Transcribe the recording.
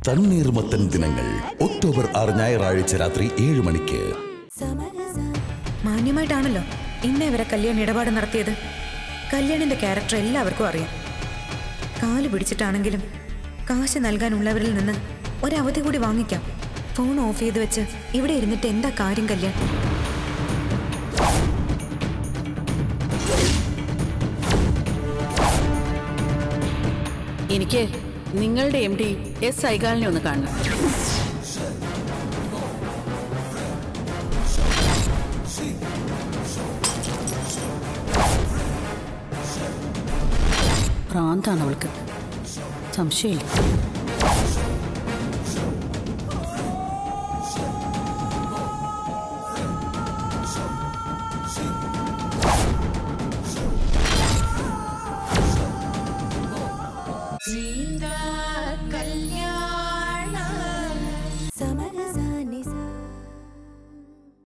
തണ്ണീർമത്തൻ ദിനങ്ങൾ ഒക്ടോബർ ആറ് ഞായറാഴ്ച രാത്രി ഏഴ് മണിക്ക് മാന്യമായിട്ടാണല്ലോ ഇന്നേ വരെ കല്യാൺ ഇടപാട് നടത്തിയത് കല്യാണിന്റെ ക്യാരക്ടർ എല്ലാവർക്കും അറിയാം കാല് പിടിച്ചിട്ടാണെങ്കിലും കാശ് നൽകാനുള്ളവരിൽ നിന്ന് ഒരവധി കൂടി വാങ്ങിക്കാം ഫോൺ ഓഫ് ചെയ്ത് വെച്ച് ഇവിടെ ഇരുന്നിട്ട് എന്താ കാര്യം കല്യാൺ എനിക്ക് നിങ്ങളുടെ എം ഡി എസ് സൈഗാളിനെ ഒന്ന് കാണണം ഭ്രാന്താണ് അവൾക്ക് സംശയമില്ല